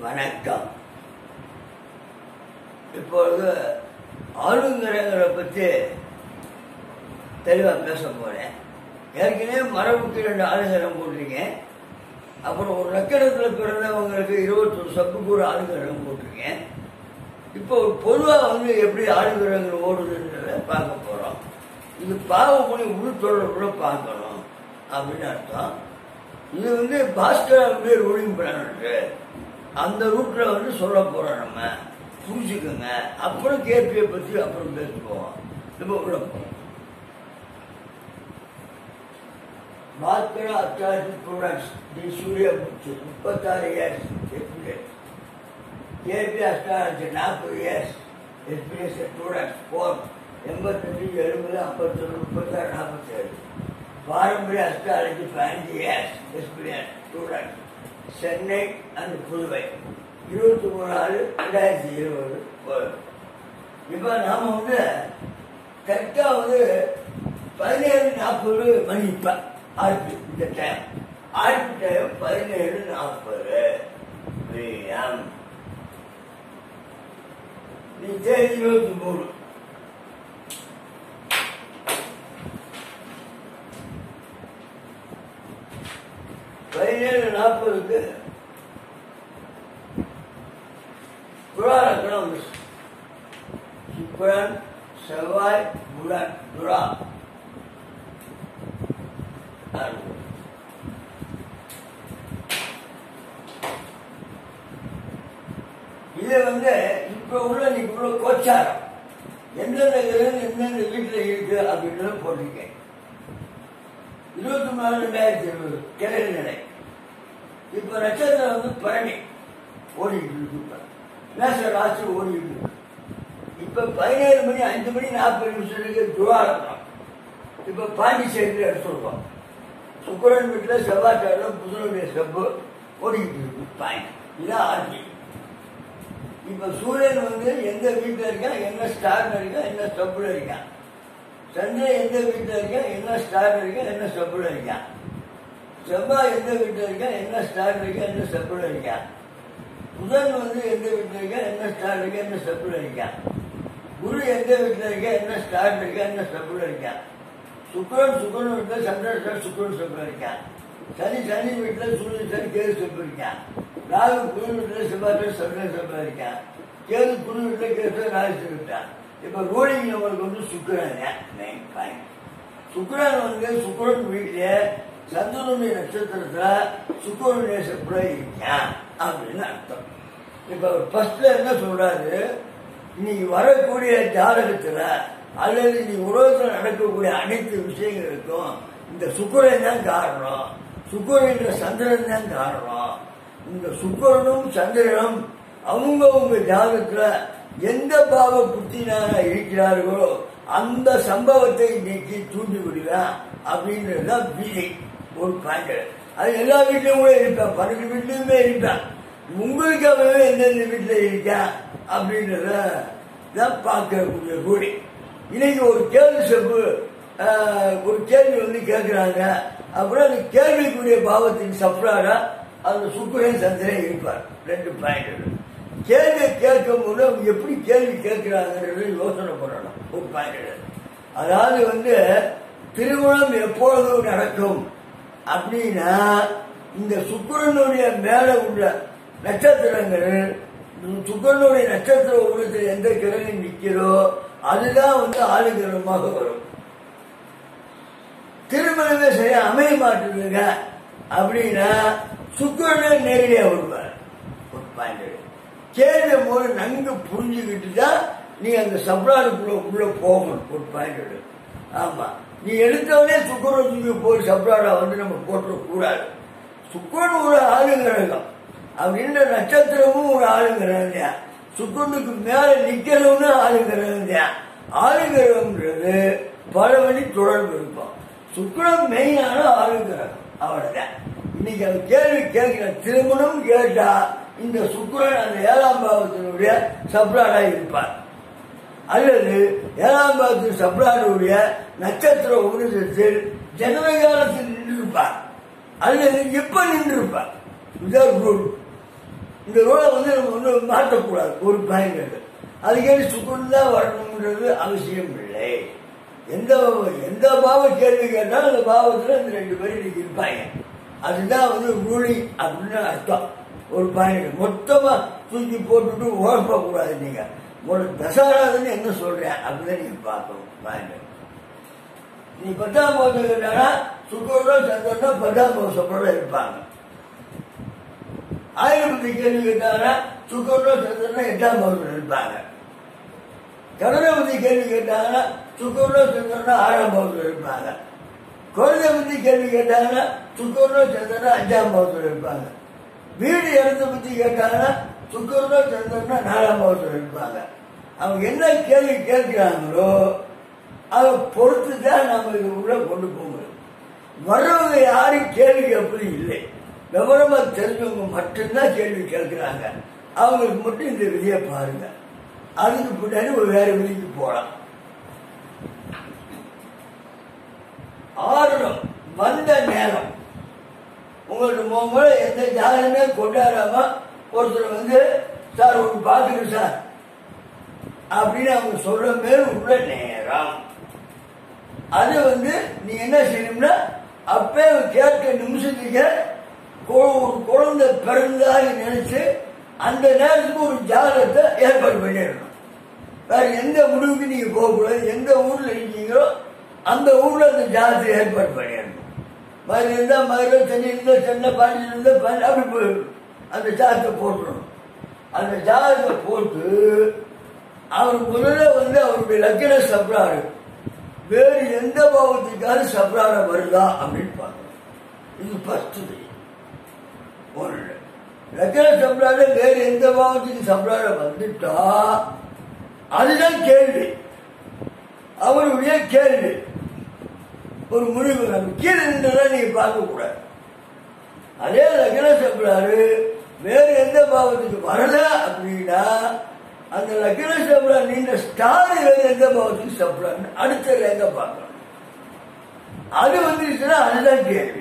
வணக்கம் இப்பொழுது ஆளுங்கிரகங்களை பற்றி தெளிவாக பேச போறேன் ஏற்கனவே மரபுக்கு ரெண்டு ஆளுங்கரம் போட்டிருக்கேன் அப்புறம் ஒரு லக்கணத்தில் பிறந்தவங்களுக்கு இருபத்தொரு சப்புக்கு ஒரு ஆளுங்கரம் போட்டிருக்கேன் இப்போ பொதுவாக வந்து எப்படி ஆளுங்கிரகங்கள் ஓடுதுன்றத பார்க்க போகிறோம் இது பாவமொழி உள் தொடர்புல பார்க்கணும் அப்படின்னு அர்த்தம் இது வந்து பாஸ்கராவுடைய ரூலிங் பிளானட் அந்த ரூட்ல வந்து சொல்ல போறோம் நம்ம புரிஞ்சுக்கோங்க அப்புறம் கேபியை பத்தி அப்புறம் பேசுவோம் நம்ம உள்ள போறோம் பாஸ்கரா அத்தாரிட்டி ப்ராடக்ட்ஸ் தி சூரிய முச்சு முப்பத்தாறு இயர்ஸ் எக்ஸ்பீரியன்ஸ் கேபி அஸ்ட்ராலஜி நாற்பது இயர்ஸ் எக்ஸ்பீரியன்ஸ் ப்ராடக்ட்ஸ் ஃபோர் எண்பத்தஞ்சு எழுபது ஐம்பத்தொன்று முப்பத்தாறு நாற்பத்தேழு பாரம்பரிய அஸ்ட்ராலஜி பதினஞ்சு years experience student Chennai and Puduvai இருபத்தி மூணு நாலு ரெண்டாயிரத்தி இருபது இப்போ நாம வந்து கரெக்டாக வந்து பதினேழு நாற்பது மணி இப்போ ஆர்பி இந்த டைம் ஆர்பி டைம் பதினேழு நாற்பது பிஎம் நீ தேதி இருபத்தி மூணு பதினேழு நாற்பதுக்கு துராலக்கணம் வந்து சுக்கரன் செவ்வாய் புதன் துரா இது வந்து இப்ப உள்ள நீங்க உள்ள கோச்சாரம் எந்தெந்த கிரகம் எந்தெந்த வீட்டுல இருக்கு அப்படின்னு போட்டிருக்கேன் இருபத்தி நாலு ரெண்டாயிரத்தி இருபது கிழக்கு நிலை இப்ப நட்சத்திரம் வந்து பழனி ஓடிட்டு இருக்கு இப்ப மேச ராசி ஓடிட்டு இருக்கு இப்ப பதினேழு மணி அஞ்சு மணி நாற்பது நிமிஷத்துக்கு துவாரத்தம் இப்ப பாண்டிச்சேரியில் எடுத்துருக்கோம் சுக்கரன் வீட்டில் செவ்வாய்க்கிழமை புதனுடைய செப்பு ஓடிக்கிட்டு இருக்கு பாயிண்ட் இதான் ஆர்மி இப்ப சூரியன் வந்து எந்த வீட்டில் இருக்கான் என்ன ஸ்டார்ல இருக்கான் என்ன ஸ்டெப்ல இருக்கான் சந்திரன் எந்த வீட்டில் இருக்கான் என்ன ஸ்டார் இருக்கான் என்ன ஸ்டெப்ல இருக்கான் செவ்வாய் எந்த வீட்டில் இருக்கான் என்ன ஸ்டார் இருக்கான் என்ன ஸ்டெப்ல இருக்கான் புதன் வந்து எந்த வீட்டில் இருக்கா என்ன ஸ்டார் இருக்கா என்ன ஸ்டெப்ல இருக்கான் குரு எந்த வீட்டில் இருக்கா என்ன ஸ்டார் இருக்கா என்ன ஸ்டெப்ல இருக்கான் சுக்கரன் சுக்கரன் வீட்டில் சந்திரன் ஸ்டார் சுக்கரன் ஸ்டெப்ல இருக்கான் சனி சனி வீட்டில் சூரியன் சனி கேது ஸ்டெப் இருக்கான் ராகு குரு வீட்டில் செவ்வாய் சந்திரன் ஸ்டெப்ல இருக்கான் கேது குரு வீட்டில் கேது ராகு இருக்கான் இப்ப ரூலிங் நம்மளுக்கு வந்து சுக்கரன் மெயின் பாயிண்ட் சுக்கரன் வந்து சுக்கரன் வீட்டுல சந்திரனுடைய நட்சத்திரத்துல சுக்கரனுடைய செப்பட இருக்கான் அப்படின்னு அர்த்தம் இப்ப ஃபர்ஸ்ட்ல என்ன சொல்றாரு இன்னைக்கு வரக்கூடிய ஜாதகத்துல அல்லது நீ உலகத்தில் நடக்கக்கூடிய அனைத்து விஷயங்களுக்கும் இந்த சுக்கரன் தான் காரணம் சுக்கரன் என்ற சந்திரன் தான் காரணம் இந்த சுக்கரனும் சந்திரனும் அவங்கவுங்க ஜாதகத்துல எந்த பாவ புத்தினாக இருக்கிறார்களோ அந்த சம்பவத்தை இன்னைக்கு தூண்டி விடுவேன் அப்படின்றதுதான் வீதி ஒரு பாயிண்ட் அது எல்லா வீட்லயும் கூட இருப்பேன் பன்னெண்டு வீட்லயுமே இருப்பேன் உங்களுக்கு அவன் எந்தெந்த வீட்டுல இருக்கான் அப்படின்றத தான் பார்க்கக்கூடிய கூடி இன்னைக்கு ஒரு கேள்வி செப்பு ஒரு கேள்வி வந்து கேட்கிறாங்க அப்புறம் அந்த கேள்விக்குரிய பாவத்தின் சப்ராடா அந்த சுக்கரன் சந்திரன் இருப்பார் ரெண்டு பாயிண்ட் கேள்வி கேட்கும் போது அவங்க எப்படி கேள்வி கேட்கிறாங்கிறது யோசனை பண்ணணும் ஒரு பாயிண்ட் அதாவது வந்து திருமணம் எப்பொழுது நடக்கும் அப்படின்னா இந்த சுக்கரனுடைய மேல உள்ள நட்சத்திரங்கள் சுக்கரனுடைய நட்சத்திர உலகத்தில் எந்த கிழங்கு நிற்கிறோ அதுதான் வந்து ஆளுகிரகமாக வரும் திருமணமே சரியா அமைய மாட்டுதுங்க அப்படின்னா சுக்கரனே நேரடியா வருவார் ஒரு பாயிண்ட் கேள்வி போது நன்கு புரிஞ்சுக்கிட்டு தான் நீ அந்த சப்ராடுக்குள்ள உள்ள போகணும் ஒரு பாயிண்ட் ஆமா நீ எடுத்தவனே சுக்கரத்துக்கு போய் சப்ராடா வந்து நம்ம போட்டுறக்கூடாது சுக்கரன் ஒரு ஆளுங்கிரகம் அப்படின்ற நட்சத்திரமும் ஒரு ஆளுங்கிரகம் தான் சுக்கரனுக்கு மேல நிக்கிறவனு ஆளுங்கிரகம் தான் ஆளுங்கிரகம்ன்றது பல வழி தொடர்பு இருக்கும் சுக்கரன் மெயினான ஆளுங்கிரகம் அவ்வளவுதான் இன்னைக்கு அவன் கேள்வி கேட்கிற திருமணம் கேட்டா இந்த சுக்கரன் அந்த ஏழாம் பாவத்தினுடைய சப்ராடா இருப்பார் அல்லது ஏழாம் பாவத்து சப்ராடுடைய நட்சத்திர உபநிஷத்தில் ஜனன காலத்தில் நின்றிருப்பார் அல்லது எப்ப நின்றிருப்பார் இதுதான் ரூல் இந்த ரூலை வந்து நம்ம ஒன்றும் மாற்றக்கூடாது ஒரு பாயிண்ட் அதுக்கேட்டு சுக்குன்னு தான் வரணுன்றது அவசியம் இல்லை எந்த எந்த பாவ கேள்வி கேட்டாலும் அந்த பாவத்தில் இந்த ரெண்டு பேரும் இன்னைக்கு இருப்பாங்க அதுதான் வந்து ரூலிங் அப்படின்னு அர்த்தம் ஒரு பாயிண்ட் மொத்தமா தூக்கி போட்டுட்டு ஓடப்பக்கூடாது நீங்க ஒரு தசாராதன்னு என்ன சொல்றேன் அப்படிதான் நீங்க பார்க்கணும் பாயிண்ட் நீ பத்தாம் பாவத்தில் கேட்டானா சுக்கரோட சந்திரனா பத்தாம் பாவ சொப்பரோட இருப்பாங்க ஆயிரம் பத்தி கேள்வி கேட்டாங்கன்னா சுக்கரோட சந்திரனா எட்டாம் பாவத்தில் இருப்பாங்க கடனை பத்தி கேள்வி கேட்டாங்கன்னா சுக்கரோட சந்திரனா ஆறாம் பாவத்தில் இருப்பாங்க குழந்தை பத்தி கேள்வி கேட்டாங்கன்னா சுக்கரோட சந்திரனா அஞ்சாம் பாவத்தில் இருப்பாங்க வீடு இடத்த பத்தி கேட்டாங்கன்னா சுக்கரோட சந்திரனா நாலாம் பாவத்தில் இருப்பாங்க அவங்க என்ன கேள்வி கேட்கிறாங்களோ அதை பொறுத்து தான் நம்ம இது உள்ள கொண்டு போக முடியும் வர்றவங்க யாரும் கேள்வி கேட்பது இல்லை விவரமா தெரிஞ்சவங்க மட்டும்தான் கேள்வி கேட்கிறாங்க அவங்களுக்கு மட்டும் இந்த விதியை பாருங்க அதுக்கு பின்னாடி ஒரு வேற விதிக்கு போகலாம் ஆறுடம் வந்த நேரம் உங்களுக்கு போகும்போது எந்த ஜாதகமே கொண்டாடாம ஒருத்தர் வந்து சார் ஒன்று பார்த்துங்க சார் அப்படின்னு அவங்க சொல்ற மேல் உள்ள நேரம் அது வந்து நீ என்ன செய்யணும்னா அப்பே கேட்க நிமிஷத்துக்கு கு- ஒரு குழந்தை பிறந்ததாக நினைச்சு அந்த நேரத்துக்கு ஒரு ஜாதகத்தை ஏற்பாடு பண்ணிடணும் வேற எந்த முடிவுக்கு நீங்க போகக்கூடாது எந்த ஊர்ல இருக்கீங்களோ அந்த ஊர்ல அந்த ஜாதகத்தை ஏற்பாடு பண்ணிடணும் மதுரை இருந்தா மதுரை சென்னை இருந்தா சென்னை பாண்டியில் இருந்தா பாண்டி அப்படி போயிடணும் அந்த ஜாதகத்தை போட்டுடணும் அந்த ஜாதகத்தை போட்டு அவர் முதல்ல வந்து அவருடைய லக்கண சப்ராரு வேறு எந்த பாவத்துக்காவது சப்ரார வருதா அப்படின்னு பார்க்கணும் இது ஃபர்ஸ்ட் ஒன்று லக்கண சப்ரார வேறு எந்த பாவத்துக்கு சப்ரார வந்துட்டா அதுதான் கேள்வி அவருடைய கேள்வி ஒரு முடிவு நம்ம கீழே நின்றதா நீங்க பார்க்க கூடாது அதே லக்ன சப்ராரு வேறு எந்த பாவத்துக்கு வரல அப்படின்னா அந்த லக்ன சப்ரா நீண்ட ஸ்டார் வேறு எந்த பாவத்துக்கு சப்ரான்னு அடுத்த ரேங்க பார்க்கணும் அது வந்துருச்சுன்னா அதுதான் கேள்வி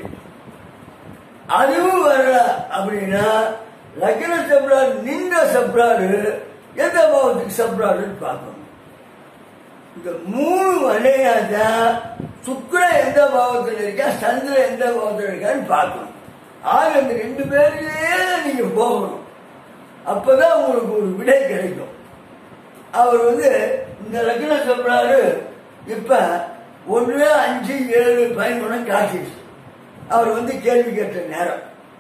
அதுவும் வரல அப்படின்னா லக்ன சப்ரா நின்ற சப்ராரு எந்த பாவத்துக்கு சப்ராருன்னு பார்க்கணும் இந்த மூணு வழியாதான் சுக்கிரன் எந்த பாவத்தில் இருக்கா சந்திரன் எந்த பாவத்தில் இருக்கான்னு பார்க்கணும் ஆக இந்த ரெண்டு பேர்லயே நீங்க போகணும் அப்பதான் உங்களுக்கு ஒரு விடை கிடைக்கும் அவர் வந்து இந்த லக்னம் சொல்றாரு இப்ப ஒன்று அஞ்சு ஏழு பதினொன்று காட்டிடுச்சு அவர் வந்து கேள்வி கேட்ட நேரம்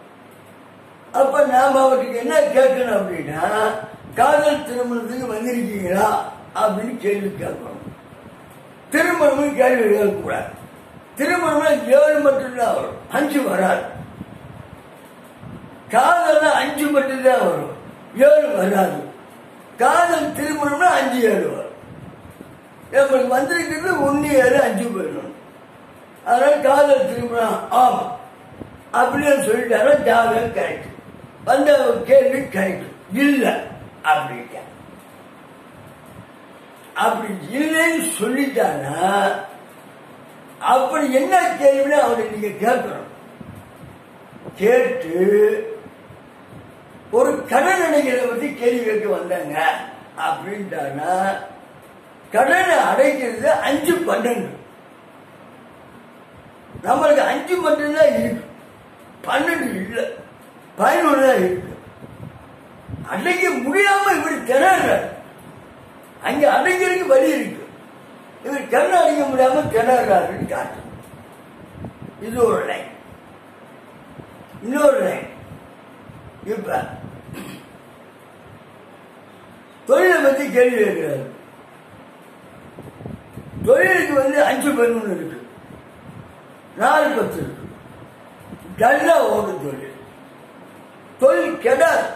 அப்ப நாம அவருக்கு என்ன கேட்கணும் அப்படின்னா காதல் திருமணத்துக்கு வந்திருக்கீங்களா அப்படின்னு கேள்வி கேட்கணும் திருமணமும் கேள்வி கேட்கக்கூடாது திருமணம் ஏழு மட்டும்தான் வரும் அஞ்சு வராது காதல்னா அஞ்சு மட்டும்தான் வரும் ஏழு வராது காதல் திருமணம்னா அஞ்சு ஏழு வரும் நம்மளுக்கு வந்திருக்கிறது ஒன்னு ஏழு அஞ்சு போயிடணும் அதனால காதல் திருமணம் ஆம் அப்படின்னு சொல்லிட்டாரா ஜாதகம் கரெக்ட் வந்த கேள்வி கரெக்ட் இல்ல அப்படின்ட்டா அப்படி இல்லைன்னு சொல்லிட்டானா அப்படி என்ன கேள்வின்னு அவரை நீங்க கேட்கணும் கேட்டு ஒரு கடன் அடைக்கிறத பத்தி கேள்வி கேட்க வந்தாங்க அப்படின்ட்டானா கடனை அடைக்கிறது அஞ்சு பன்னெண்டு நம்மளுக்கு அஞ்சு மட்டும்தான் இருக்கு பன்னெண்டு இல்ல பதினொன்று தான் இருக்கு அடைக்க முடியாம இப்படி திணறாரு அங்க அடைக்கிறதுக்கு வழி இருக்கு இவர் கண்ணை அடைக்க முடியாம திணறாருன்னு காட்டு இது ஒரு லைன் இன்னொரு லைன் இப்ப தொழிலை பத்தி கேள்வி கேட்கிறாரு தொழிலுக்கு வந்து அஞ்சு பதினொன்று இருக்கு நாலு பத்து இருக்கு நல்லா ஓடும் தொழில் தொழில் கெடாது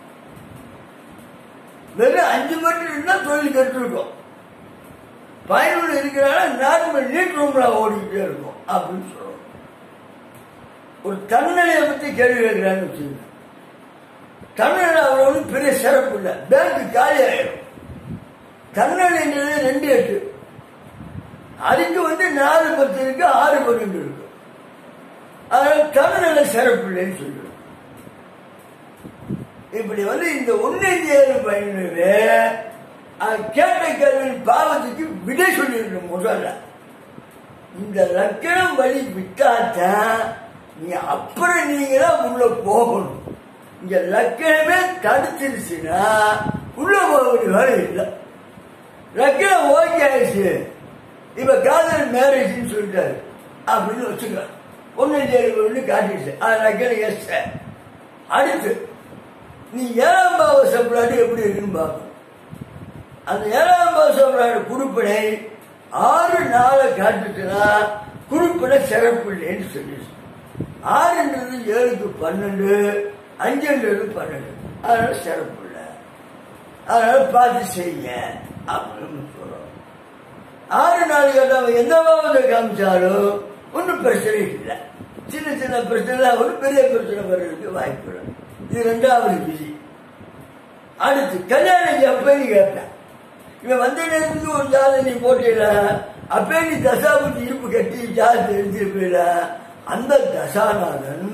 வெறும் அஞ்சு மட்டும் இருந்தா தொழில் கெட்டிருக்கும் பதினொன்று இருக்கிறனால நார்மல் நீட் ரூம்ல ஓடிக்கிட்டே இருக்கும் அப்படின்னு சொல்றோம் ஒரு தன்னலையை பத்தி கேள்வி கேட்கிறான்னு வச்சுக்கோங்க தன்னலை அவ்வளவு பெரிய சிறப்பு இல்லை பேங்க் காலி ஆயிடும் தன்னலைன்றது ரெண்டு எட்டு அதுக்கு வந்து நாலு பத்து இருக்கு ஆறு பன்னெண்டு இருக்கு அதனால தன்னலை சிறப்பு இல்லைன்னு சொல்லிடும் இப்படி வந்து இந்த ஒன்னைந்து ஏழு பயனுமே அது கேட்ட கேள்வியின் பாவத்துக்கு விடை சொல்லிடணும் முதல்ல இந்த லக்கணம் வழி விட்டாதான் நீ அப்புறம் நீங்க தான் உள்ள போகணும் இங்க லக்கணமே தடுத்துருச்சுன்னா உள்ள போக வேண்டிய வேலை இல்லை லக்கணம் ஓகே ஆயிடுச்சு இப்ப காதல் மேரேஜ்னு சொல்லிட்டாரு அப்படின்னு வச்சுக்க ஒன்னு ஏழு ஒன்று காட்டிடுச்சு அது லக்கணம் எஸ் அடுத்து நீ ஏழாம் பாவ சப்ளாடு எப்படி இருக்குன்னு பார்க்கணும் அந்த ஏழாம் பாவ சப்ளாடு குறுப்பினை ஆறு நாளை காட்டுச்சுன்னா குறுப்பினை சிறப்பு இல்லைன்னு சொல்லிடுச்சு ஆறுன்றது ஏழுக்கு பன்னெண்டு அஞ்சுன்றது பன்னெண்டு அதனால சிறப்பு இல்லை அதனால பார்த்து செய்யுங்க அப்படின்னு சொல்றோம் ஆறு நாள் கேட்டவங்க எந்த பாவத்தை காமிச்சாலும் ஒன்றும் பிரச்சனை இல்லை சின்ன சின்ன பிரச்சனை ஒன்றும் பெரிய பிரச்சனை வர்றதுக்கு வாய்ப்பு இல்லை இது ரெண்டாவது விதி அடுத்து கல்யாணம் எப்பன்னு கேட்டேன் இவன் வந்த நேரத்துக்கு ஒரு ஜாதை நீ போட்டியில அப்பே நீ தசாபுத்தி இருப்பு கட்டி ஜாதி தெரிஞ்சிருப்பீல அந்த தசாநாதன்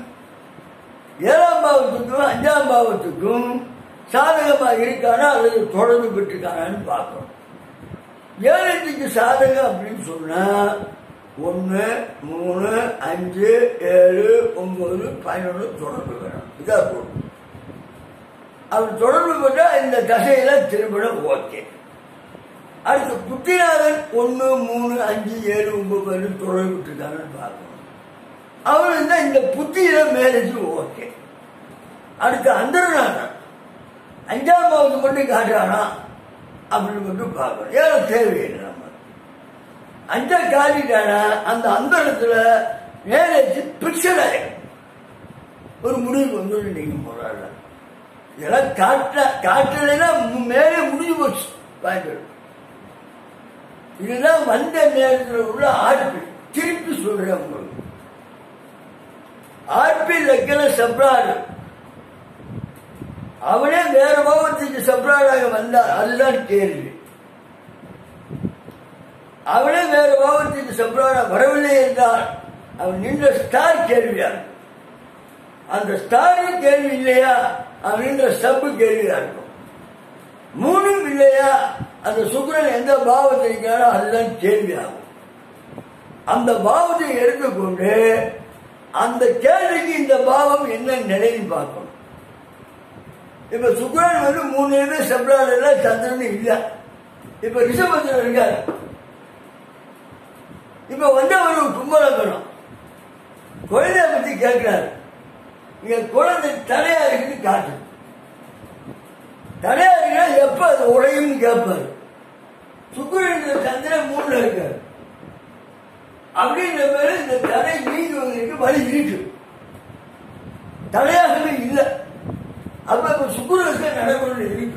ஏழாம் பாவத்துக்கும் அஞ்சாம் பாவத்துக்கும் சாதகமா இருக்கானா அல்லது தொடர்பு பெற்றிருக்கானான்னு பார்க்கணும் ஏழத்துக்கு சாதகம் அப்படின்னு சொன்னா ஒன்று மூணு அஞ்சு ஏழு ஒன்பது பதினொன்று தொடர்பு வேணும் இதான் போடும் அவர் தொடர்பு பெற்றா இந்த தசையில திருமணம் ஓகே அடுத்து புத்திநாதன் ஒன்று மூணு அஞ்சு ஏழு ஒன்பது பேர் தொடர்பு விட்டுருக்காங்கன்னு பார்க்கணும் அவர் இருந்தா இந்த புத்தியில மேரேஜ் ஓகே அடுத்து அந்தரநாதன் அஞ்சாம் பாவத்து மட்டும் காட்டுறானா அப்படின்னு மட்டும் பார்க்கணும் ஏன்னா தேவையில்லை நம்ம அஞ்சா காட்டிட்டானா அந்த அந்தரத்துல மேரேஜ் பிக்சர் ஆயிடும் ஒரு முடிவுக்கு வந்து நீங்க போறாங்க இதெல்லாம் காட்ட காட்டலைன்னா மேலே முடிஞ்சு போச்சு பாயிண்ட் இதுதான் வந்த நேரத்தில் உள்ள ஆர்பி திருப்பி சொல்றேன் உங்களுக்கு ஆர்பி லக்கண சப்ராடு அவனே வேற பாவத்துக்கு சப்ராடாக வந்தார் அதுதான் கேள்வி அவனே வேற பாவத்துக்கு சப்ராடா வரவில்லை என்றால் அவன் நின்ற ஸ்டார் கேள்வியா அந்த ஸ்டாரு கேள்வி இல்லையா அவன் நின்ற சப்பு கேள்வியா இருக்கும் மூணும் இல்லையா அந்த சுக்கரன் எந்த பாவத்தை இருக்கிறாரோ அதுதான் கேள்வியாகும் அந்த பாவத்தை எடுத்துக்கொண்டு அந்த கேள்விக்கு இந்த பாவம் என்ன நிலைன்னு பார்க்கணும் இப்ப சுக்கரன் வந்து மூணு பேர் செப்ரால சந்திரன் இல்ல இப்ப ரிஷபத்தில் இருக்காரு இப்ப வந்து அவர் கும்பலக்கணும் குழந்தைய பத்தி கேட்கிறாரு இங்க குழந்தை தலையா இருக்குன்னு காட்டு தலையா இருக்குன்னா எப்ப அது உடையும் கேட்பாரு சுக்கரன் சந்திரன் மூணுல இருக்காரு அப்படின்ற பேரு இந்த தடை நீங்குவதற்கு வழி இருக்கு தடையாகவே இல்லை அப்ப இப்ப சுக்குரனுக்கு நடைமுறை இருக்கு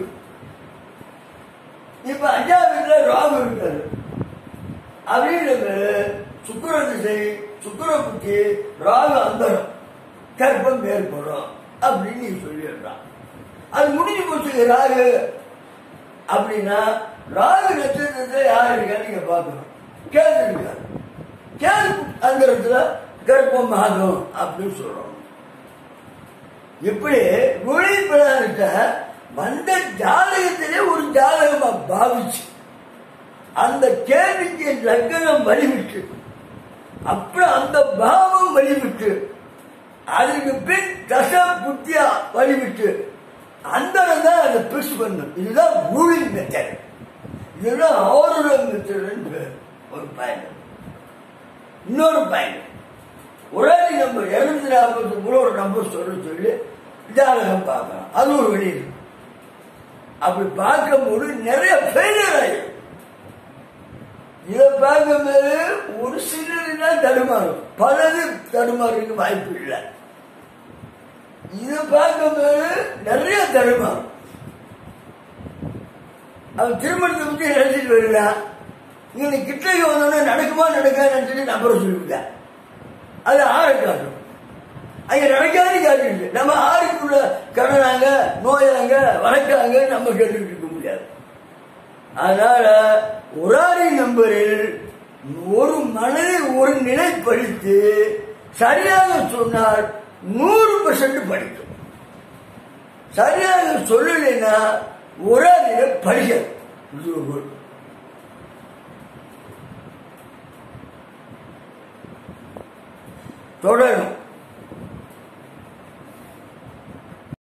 இப்ப அஞ்சாவது வீட்டுல ராகு இருக்காரு அப்படின்ற பேரு சுக்குர திசை சுக்குர புத்தி ராகு அந்தரம் கற்பம் ஏற்படும் அப்படின்னு நீ சொல்லிடுறான் அது முடிஞ்சு போச்சு ராகு அப்படின்னா ராகு நட்சத்திரத்துல யார் இருக்கா நீங்க பார்க்கணும் கேள்வி இருக்காரு கேள்வி அந்த இடத்துல கர்ப்பம் ஆகும் அப்படின்னு சொல்றோம் இப்படி குழிப்பிடாத வந்த ஜாதகத்திலே ஒரு ஜாதகமா பாவிச்சு அந்த கேள்விக்கு லக்னம் வழிவிட்டு அப்புறம் அந்த பாவம் வழிவிட்டு அதுக்கு பின் தச புத்தியா வழிவிட்டு அந்த தான் அதை பிரிச்சு பண்ணும் இதுதான் ரூலிங் மெத்தட் இதுதான் ஆர்டர் மெத்தட் ஒரு பயன் இன்னொரு பயன் ஒரே நம்பர் எழுநூத்தி நாற்பத்தி மூணு ஒரு நம்பர் சொல்ல சொல்லி ஜாதகம் பார்க்கலாம் அது ஒரு வழி இருக்கு அப்படி பார்க்கும்போது நிறைய ஃபெயிலியர் ஆயிடும் இதை பார்க்கும்போது ஒரு சிலதுதான் தடுமாறும் பலது தடுமாறுக்கு வாய்ப்பு இல்லை இதை பார்க்கும்போது நிறைய தடுமாறும் அவன் திருமணத்தை பற்றி நினைச்சிட்டு வருகிறான் இங்க கிட்டக்கு வந்தோடனே நடக்குமா நடக்காதுன்னு சொல்லி நம்பரை சொல்லிவிட்டேன் அது ஆறு காட்டும் அங்க நடக்காது காட்டிருக்கு நம்ம ஆறுக்குள்ள கடனாங்க நோயாங்க வணக்காங்க நம்ம கேட்டுக்கிட்டு இருக்க முடியாது அதனால உராரி நம்பரில் ஒரு மனதை ஒரு நிலைப்படுத்தி சரியாக சொன்னால் நூறு பர்சன்ட் படிக்கும் சரியாக சொல்லலைன்னா ஒரு அதில் படிக்கணும் இது தொடரும்